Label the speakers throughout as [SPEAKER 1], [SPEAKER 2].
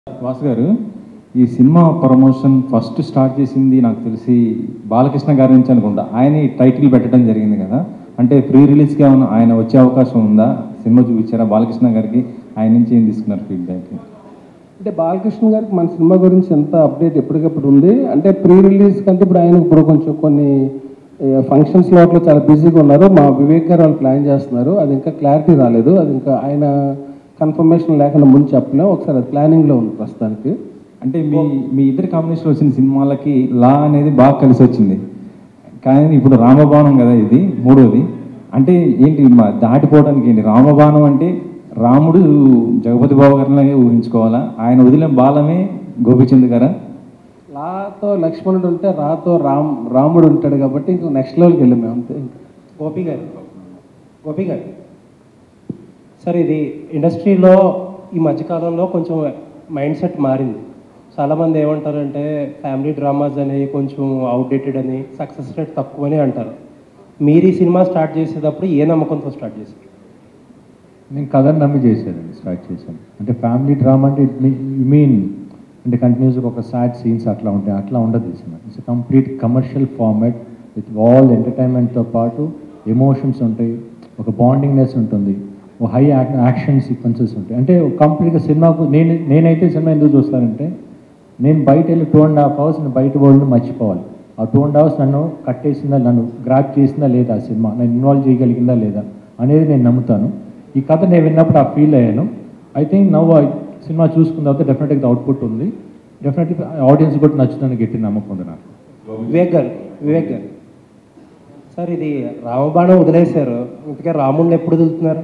[SPEAKER 1] వాసు గారు ఈ cinema promotion first start చేసింది నాకు తెలిసి బాలకృష్ణ గారి నుంచి అనుకుంటా ఆయన ఈ టైటిల్ పెట్టడం జరిగింది కదా అంటే ప్రీ రిలీజ్కి ఏమైనా ఆయన వచ్చే అవకాశం ఉందా సినిమా చూపించారా బాలకృష్ణ గారికి ఆయన నుంచి ఏం తీసుకున్నారు ఫీడ్బ్యాక్
[SPEAKER 2] అంటే బాలకృష్ణ గారికి మన సినిమా గురించి ఎంత అప్డేట్ ఎప్పటికప్పుడు ఉంది అంటే ప్రీ రిలీజ్ కంటే ఇప్పుడు ఆయన ఇప్పుడు కొంచెం కొన్ని ఫంక్షన్స్ లోపల చాలా బిజీగా ఉన్నారు మా వివేక్ గారు వాళ్ళు ప్లాన్ చేస్తున్నారు అది ఇంకా క్లారిటీ రాలేదు అది ఇంకా ఆయన కన్ఫర్మేషన్ లేకుండా ముందు చెప్పలేం ఒకసారి అది ప్లానింగ్లో ఉంది ప్రస్తుతానికి
[SPEAKER 1] అంటే మీ మీ ఇద్దరి కాంబినేషన్ వచ్చిన సినిమాలకి లా అనేది బాగా కలిసి వచ్చింది కానీ ఇప్పుడు రామబాణం కదా ఇది మూడోది అంటే ఏంటి మా దాటిపోవడానికి ఏంటి రామబాణం అంటే రాముడు జగపతి బాబు గారిలాగే ఊహించుకోవాలా ఆయన వదిలిన బాలమే గోపిచంద్ గారా
[SPEAKER 2] లాతో లక్ష్మణుడు ఉంటే రాతో రామ్ రాముడు ఉంటాడు కాబట్టి ఇంకో నెక్స్ట్ లెవెల్కి వెళ్ళాం మేము అంతే
[SPEAKER 3] గోపి గారు గోపి గారు సార్ ఇది ఇండస్ట్రీలో ఈ మధ్యకాలంలో కొంచెం మైండ్ సెట్ మారింది చాలామంది ఏమంటారంటే ఫ్యామిలీ డ్రామాస్ అనేవి కొంచెం అవుట్డేటెడ్ అని సక్సెస్ రేట్ తక్కువ అని అంటారు మీరు ఈ సినిమా స్టార్ట్ చేసేటప్పుడు ఏ నమ్మకంతో స్టార్ట్ చేశారు
[SPEAKER 4] నేను కథను నమ్మి చేశానండి స్టార్ట్ చేశాను అంటే ఫ్యామిలీ డ్రామా అంటే ఇట్ యు మీన్ అంటే కంటిన్యూస్గా ఒక సాడ్ సీన్స్ అట్లా ఉంటాయి అట్లా ఉండదు ఈ cinema it's complete commercial format with all ఎంటర్టైన్మెంట్తో పాటు ఎమోషన్స్ ఉంటాయి ఒక బాండింగ్నెస్ ఉంటుంది ఒక హై యాక్షన్ సీక్వెన్సెస్ ఉంటాయి అంటే కంప్లీట్గా సినిమాకు నేను నేనైతే సినిమా ఎందుకు చూస్తానంటే నేను బయట వెళ్ళి టూ అండ్ హాఫ్ అవర్స్ నేను బయట వరల్డ్ మర్చిపోవాలి ఆ టూ అండ్ అవర్స్ నన్ను కట్టేసిందా నన్ను గ్రాప్ చేసిందా లేదా ఆ సినిమా నన్ను ఇన్వాల్వ్ చేయగలిగిందా లేదా అనేది నేను నమ్ముతాను ఈ కథ నేను విన్నప్పుడు ఆ ఫీల్ అయ్యాను ఐ థింక్ నవ్వు సినిమా చూసుకున్న తర్వాత డెఫినెట్గా అవుట్పుట్ ఉంది డెఫినెట్గా ఆడియన్స్ కూడా నచ్చుతుందని గట్టి నమ్మకం ఉంది నాకు
[SPEAKER 3] వివేక్ గారు వివేక్ గారు సార్ ఇది రామబాణం వదిలేశారు ఇంతకే రాముడిని ఎప్పుడు వదులుతున్నారు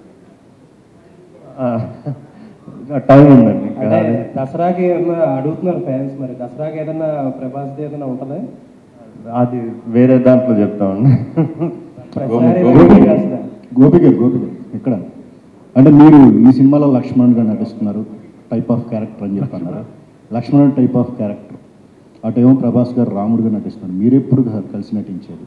[SPEAKER 5] టైం ఉందండి
[SPEAKER 3] అంటే దసరాకి ఏమన్నా అడుగుతున్నారు ఫ్యాన్స్ మరి దసరాకి ఏదన్నా ప్రభాస్ది ఏదైనా ఉంటుందా
[SPEAKER 5] అది వేరే దాంట్లో చెప్తామండి
[SPEAKER 3] ప్రతిసారి
[SPEAKER 6] గోపి-
[SPEAKER 3] repeat చేస్తున్నారు.
[SPEAKER 6] గోపి గారు గోపి గారు ఇక్కడ అంటే మీరు ఈ సినిమాలో లక్ష్మణుడిగా నటిస్తున్నారు టైప్ ఆఫ్ క్యారెక్టర్ అని చెప్పన్నారు లక్ష్మణుడు టైప్ ఆఫ్ క్యారెక్టర్ అటేమో ప్రభాస్ గారు రాముడిగా నటిస్తున్నారు మీరు ఎప్పుడు కలిసి నటించేది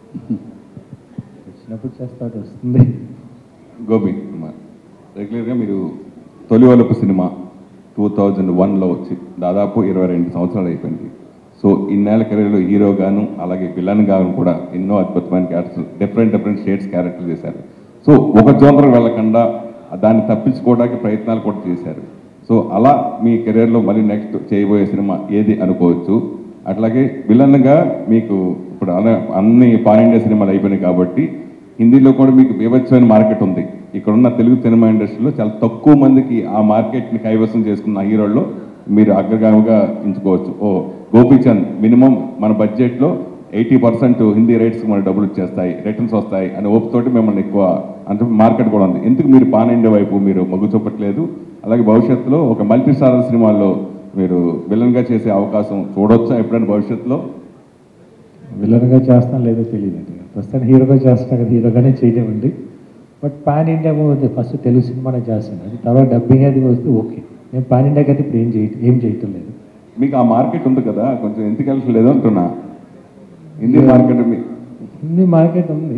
[SPEAKER 4] వచ్చినప్పుడు చేస్తా వస్తుంది
[SPEAKER 7] గోపి కుమార్ రెగ్యులర్గా మీరు తొలి వలపు సినిమా టూ థౌజండ్ వన్లో వచ్చి దాదాపు ఇరవై రెండు సంవత్సరాలు అయిపోయింది సో ఇన్నేళ్ల కెరీర్లో హీరో గాను అలాగే విలన్ గాను కూడా ఎన్నో అద్భుతమైన characters different different shades character చేశారు సో ఒక జోనర్ వెళ్ళకుండా దాన్ని తప్పించుకోవడానికి ప్రయత్నాలు కూడా చేశారు సో అలా మీ కెరీర్లో మళ్ళీ నెక్స్ట్ చేయబోయే సినిమా ఏది అనుకోవచ్చు అట్లాగే విలన్గా మీకు ఇప్పుడు అన- అన్ని పాన్ ఇండియా సినిమాలు అయిపోయినాయి కాబట్టి హిందీలో కూడా మీకు బీభత్సమైన మార్కెట్ ఉంది ఇక్కడ ఉన్న తెలుగు సినిమా ఇండస్ట్రీలో చాలా తక్కువ మందికి ఆ మార్కెట్ని కైవసం చేసుకున్న హీరోల్లో మీరు అగ్రగామిగా ఎంచుకోవచ్చు ఓ గోపీచంద్ మినిమం మన బడ్జెట్లో ఎయిటీ పర్సెంట్ హిందీ రైట్స్ మన డబ్బులు ఇచ్చేస్తాయి రిటర్న్స్ వస్తాయి అని ఓపుతోటి మిమ్మల్ని ఎక్కువ అంటే మార్కెట్ కూడా ఉంది ఎందుకు మీరు పాన్ ఇండియా వైపు మీరు మొగ్గు చూపట్లేదు అలాగే భవిష్యత్తులో ఒక మల్టీ స్టార్ సినిమాల్లో మీరు విలన్గా చేసే అవకాశం చూడొచ్చా ఎప్పుడైనా భవిష్యత్తులో
[SPEAKER 4] విలన్గా చేస్తాను లేదో తెలియదు ప్రస్తుతం హీరోగా చేస్తున్నా కదా హీరోగానే చేయలేమండి but pan India movie first Telugu సినిమానే చేస్తాను అది తర్వాత డబ్బింగ్ అది వస్తే ఓకే నేను పాన్ ఇండియాకి అయితే ఇప్పుడు ఏం చేయ ఏం చేయటం లేదు
[SPEAKER 7] మీకు ఆ మార్కెట్ ఉంది కదా కొంచెం ఎందుకు వెళ్ళట్లేదు అంటున్నా హిందీ మార్కెట్ మీ
[SPEAKER 4] హిందీ మార్కెట్ ఉంది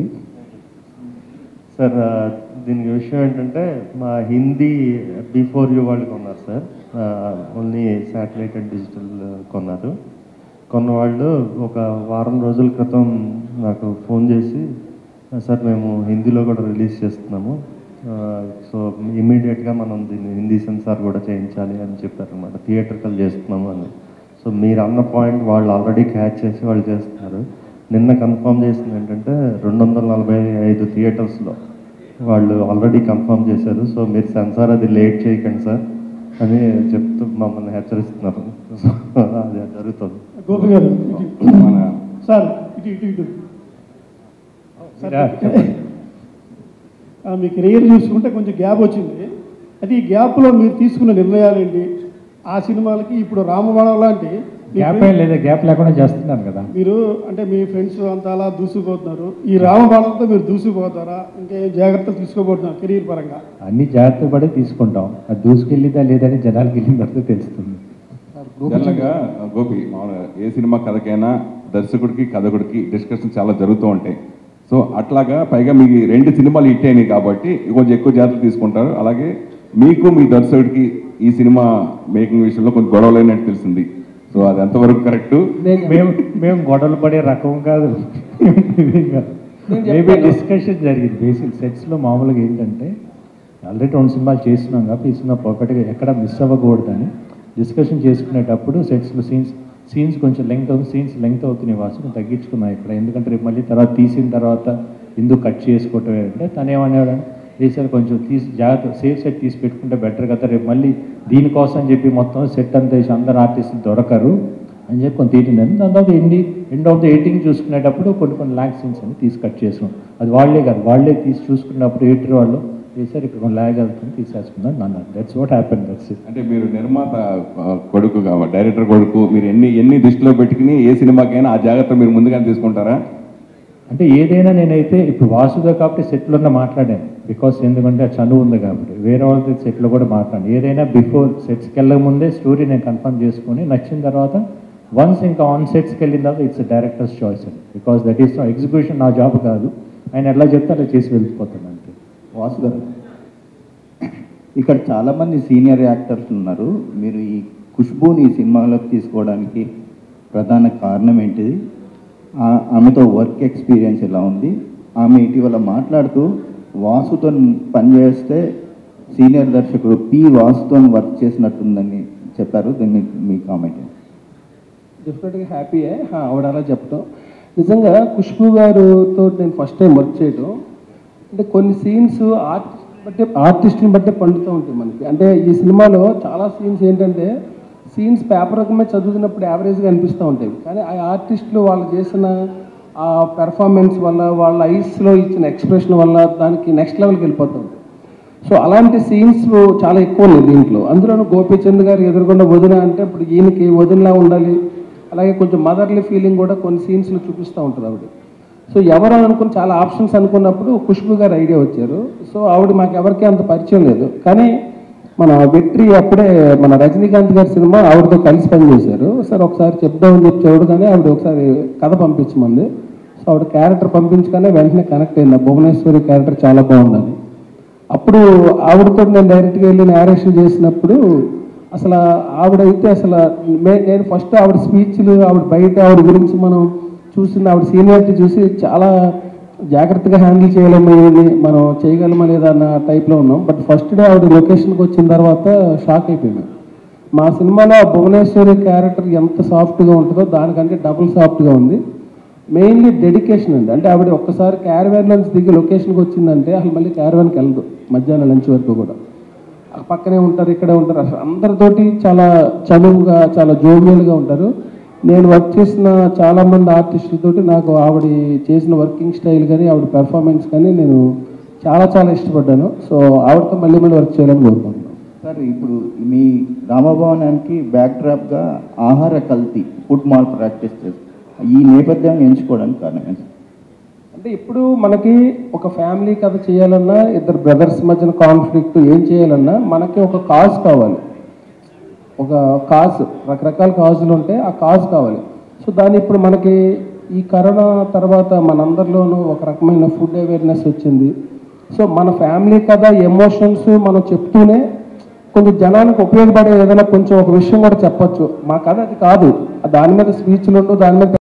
[SPEAKER 5] సార్ ఆ, దీనికి విషయం ఏంటంటే మా హిందీ బిఫోర్ యూ వాళ్ళు కొన్నారు sir only satellite and digital కొన్నారు కొన్న వాళ్ళు ఒక వారం రోజుల క్రితం నాకు ఫోన్ చేసి సార్ మేము హిందీలో కూడా రిలీజ్ చేస్తున్నాము ఆ, సో ఇమీడియట్గా మనం దీన్ని హిందీ సెన్సార్ కూడా చేయించాలి అని చెప్పారనమాట థియేటర్కల్ చేస్తున్నాము అని సో మీరు అన్న పాయింట్ వాళ్ళు ఆల్రెడీ క్యాచ్ చేసి వాళ్ళు చేస్తున్నారు నిన్న కన్ఫర్మ్ చేసింది ఏంటంటే రెండు వందల నలభై ఐదు థియేటర్స్లో వాళ్ళు ఆల్రెడీ కన్ఫర్మ్ చేశారు సో మీరు సెన్సార్ అది లేట్ చేయకండి సార్ అని చెప్తూ మమ్మల్ని హెచ్చరిస్తున్నారు సో అది జరుగుతుంది
[SPEAKER 8] గోపి గారు
[SPEAKER 7] మన
[SPEAKER 8] సార్ ఇటు ఇటు ఇటు సార్, ఆ, మీ కెరీర్ చూసుకుంటే కొంచెం గ్యాప్ వచ్చింది అయితే ఈ గ్యాప్లో మీరు తీసుకున్న నిర్ణయాలు ఏంటి ఆ సినిమాలకి ఇప్పుడు రామబాణం లాంటి మీ
[SPEAKER 4] గ్యాప్
[SPEAKER 8] ఫ్రెండ్-
[SPEAKER 4] ఏం లేదా గ్యాప్ లేకుండా చేస్తున్నాను కదా
[SPEAKER 8] మీరు అంటే మీ ఫ్రెండ్స్ అంతా అలా దూసుకుపోతున్నారు ఈ రామబాణంతో మీరు దూసుకుపోతారా ఇంకా ఏం జాగ్రత్తలు తీసుకోబోతున్నారు కెరీర్ పరంగా
[SPEAKER 4] అన్ని జాగ్రత్త పడి తీసుకుంటాం అది దూసుకెళ్ళిందా లేదని జనాలకి వెళ్ళిన తర్వాత తెలుస్తుంది
[SPEAKER 7] జనరల్గా గోపి మామూలుగా ఏ సినిమా కథకైనా దర్శకుడికి కథకుడికి డిస్కషన్ చాలా జరుగుతూ ఉంటాయి సో అట్లాగా పైగా మీ రెండు సినిమాలు హిట్ అయినాయి కాబట్టి కొంచెం ఎక్కువ జాగ్రత్తలు తీసుకుంటారు అలాగే మీకు మీ దర్శకుడికి ఈ సినిమా మేకింగ్ విషయంలో కొంచెం గొడవలైనట్టు తెలిసింది సో అది ఎంతవరకు కరెక్ట్
[SPEAKER 4] మేము మేము గొడవలు పడే రకం కాదు మేబీ డిస్కషన్ జరిగింది బేసిక్ సెట్స్లో మామూలుగా ఏంటంటే ఆల్రెడీ రెండు సినిమాలు చేస్తున్నాం కాబట్టి ఈ సినిమా పర్ఫెక్ట్గా ఎక్కడ మిస్ అవ్వకూడదని డిస్కషన్ చేసుకునేటప్పుడు సెట్స్లో సీన్స్ సీన్స్ కొంచెం లెంగ్త్ అవుతుంది సీన్స్ లెంగ్త్ అవుతున్నాయి వాసు కొంచెం తగ్గించుకున్నాం ఇక్కడ ఎందుకంటే రేపు మళ్ళీ తర్వాత తీసిన తర్వాత ఎందుకు కట్ చేసుకోవటం అంటే తను ఏమన్నాడు వేసారు కొంచెం తీసి జాగ్రత్త సేఫ్ సెట్ తీసి పెట్టుకుంటే బెటర్ కదా రేపు మళ్ళీ దీనికోసం అని చెప్పి మొత్తం సెట్ అంతా వేసి అందరు ఆర్టిస్టులు దొరకరు అని చెప్పి కొంత తీటిందని దాని తర్వాత ఎండి ఎండ్ ఆఫ్ ద ఎడిటింగ్ చూసుకునేటప్పుడు కొన్ని కొన్ని ల్యాక్ సీన్స్ అని తీసి కట్ చేసాం అది వాళ్ళే కాదు వాళ్ళే తీసి చూసుకున్నప్పుడు ఎడిటర్ వాళ్ళు వేసారు ఇక్కడ కొన్ని ల్యాగ్ వెళ్తుంది తీసేసుకుందాం నన్ను that's what happen that's it
[SPEAKER 7] అంటే మీరు నిర్మాత ఆ, కొడుకు కావ డైరెక్టర్ కొడుకు మీరు ఎన్ని ఎన్ని దృష్టిలో పెట్టుకుని ఏ సినిమాకైనా ఆ జాగ్రత్త మీరు ముందుగానే తీసుకుంటారా
[SPEAKER 4] అంటే ఏదైనా నేనైతే ఇప్పుడు వాసుగా కాబట్టి సెట్లో ఉన్న మాట్లాడాను బికాస్ ఎందుకంటే ఆ చనువు ఉంది కాబట్టి వేరే వాళ్ళతో సెట్లో కూడా మాట్లాడాను ఏదైనా బిఫోర్ సెట్స్కి వెళ్ళక ముందే స్టోరీ నేను కన్ఫర్మ్ చేసుకొని నచ్చిన తర్వాత వన్స్ ఇంకా ఆన్ సెట్స్కి వెళ్ళిన తర్వాత ఇట్స్ డైరెక్టర్స్ చాయిస్ అండి బికాస్ దట్ ఈస్ ఎగ్జిక్యూషన్ నా జాబ్ కాదు ఆయన ఎలా చెప్తే అలా చేసి వెళ్ళిపోతాను అంతే
[SPEAKER 9] వాసు గారు ఇక్కడ చాలామంది సీనియర్ యాక్టర్స్ ఉన్నారు మీరు ఈ ఖుష్బూని ఈ సినిమాలోకి తీసుకోవడానికి ప్రధాన కారణం ఏంటిది ఆ- ఆమెతో వర్క్ ఎక్స్పీరియన్స్ ఎలా ఉంది ఆమె ఇటీవల మాట్లాడుతూ వాసుతో పనిచేస్తే సీనియర్ దర్శకుడు పి వాసుతో వర్క్ చేసినట్టుందని చెప్పారు దీన్ని మీ కామెంట్ ఏంటి?
[SPEAKER 2] డెఫినెట్గా హ్యాపీయే హా, ఆవిడ అలా చెప్పడం నిజంగా ఖుష్బు గారుతో నేను ఫస్ట్ టైం వర్క్ చేయడం అంటే కొన్ని సీన్స్ ఆర్టిస్ట్ బట్టి ఆర్టిస్ట్ని బట్టి పండుతూ ఉంటాయి మనకి అంటే ఈ సినిమాలో చాలా సీన్స్ ఏంటంటే సీన్స్ పేపర్ రకమే చదువుతున్నప్పుడు యావరేజ్గా అనిపిస్తూ ఉంటాయి కానీ ఆ ఆర్టిస్టులు వాళ్ళు చేసిన ఆ పెర్ఫార్మెన్స్ వల్ల వాళ్ళ ఐస్లో ఇచ్చిన ఎక్స్ప్రెషన్ వల్ల దానికి నెక్స్ట్ లెవెల్కి వెళ్ళిపోతూ ఉంటాయి సో అలాంటి సీన్స్ చాలా ఎక్కువ ఉన్నాయి దీంట్లో అందులోనూ గోపీచంద్ గారు ఎదురుకుండా వదిన అంటే ఇప్పుడు ఈయనకి వదినలా ఉండాలి అలాగే కొంచెం మదర్లీ ఫీలింగ్ కూడా కొన్ని సీన్స్లో చూపిస్తూ ఉంటుంది ఆవిడ సో ఎవరు అనుకుని చాలా ఆప్షన్స్ అనుకున్నప్పుడు ఖుష్బు గారు ఐడియా వచ్చారు సో ఆవిడ మాకు ఎవరికీ అంత పరిచయం లేదు కానీ మన వెట్రి అప్పుడే మన రజనీకాంత్ గారి సినిమా ఆవిడతో కలిసి పనిచేశారు సార్ ఒకసారి చెప్దామని చెప్పి చెవుడు కానీ ఆవిడ ఒకసారి కథ పంపించమంది సో ఆవిడ క్యారెక్టర్ పంపించగానే వెంటనే కనెక్ట్ అయింది ఆ భువనేశ్వరి క్యారెక్టర్ చాలా బాగుందని అప్పుడు ఆవిడతో నేను డైరెక్ట్గా వెళ్ళి నేరేషన్ చేసినప్పుడు అసలు ఆవిడైతే అసలు మే- నేను ఫస్ట్ ఆవిడ స్పీచ్లు ఆవిడ బయట ఆవిడ గురించి మనం చూసిన ఆవిడ సీనియారిటీ చూసి చాలా జాగ్రత్తగా హ్యాండిల్ చేయలేము ఇది మనం చేయగలమా లేదా అన్న టైప్లో ఉన్నాం బట్ ఫస్ట్ డే ఆవిడ లొకేషన్కి వచ్చిన తర్వాత షాక్ అయిపోయాను మా సినిమాలో ఆ భువనేశ్వరి క్యారెక్టర్ ఎంత సాఫ్ట్గా ఉంటుందో దానికంటే డబుల్ సాఫ్ట్గా ఉంది మెయిన్లీ డెడికేషన్ అండి అంటే ఆవిడ ఒక్కసారి క్యారవాన్ నుంచి దిగి లొకేషన్కి వచ్చిందంటే అసలు మళ్ళీ క్యారవాన్కి వెళ్ళదు మధ్యాహ్నం లంచ్ వరకు కూడా ఆ పక్కనే ఉంటారు ఇక్కడే ఉంటారు అసలు అందరితోటి చాలా చనువుగా చాలా జోవియల్గా ఉంటారు నేను వర్క్ చేసిన చాలా మంది ఆర్టిస్టులతోటి నాకు ఆవిడ చేసిన వర్కింగ్ స్టైల్ కానీ ఆవిడ పెర్ఫార్మెన్స్ కానీ నేను చాలా చాలా ఇష్టపడ్డాను సో ఆవిడతో మళ్ళీ మళ్ళీ వర్క్ చేయాలని కోరుకుంటున్నాను
[SPEAKER 9] సార్ ఇప్పుడు మీ రామభవనానికి బ్యాక్డ్రాప్గా ఆహార కల్తీ ఫుడ్ మాల్ ప్రాక్టీస్ చేస్తారు ఈ నేపథ్యాన్ని ఎంచుకోవడానికి కారణం ఏంటి?
[SPEAKER 2] అంటే ఇప్పుడు మనకి ఒక ఫ్యామిలీ కథ చేయాలన్నా ఇద్దరు బ్రదర్స్ మధ్యన కాన్ఫ్లిక్ట్ ఏం చేయాలన్నా మనకి ఒక కాజ్ కావాలి ఒక కాజ్ రకరకాల కాజులు ఉంటే ఆ కాజ్ కావాలి సో దాన్ని ఇప్పుడు మనకి ఈ కరోనా తర్వాత మనందరిలోనూ ఒక రకమైన ఫుడ్ అవేర్నెస్ వచ్చింది సో మన ఫ్యామిలీ కథ ఎమోషన్స్ మనం చెప్తూనే కొంచెం జనానికి ఉపయోగపడే ఏదైనా కొంచెం ఒక విషయం కూడా చెప్పొచ్చు మా కథ అది కాదు దాని మీద స్పీచ్లు ఉండు దాని మీద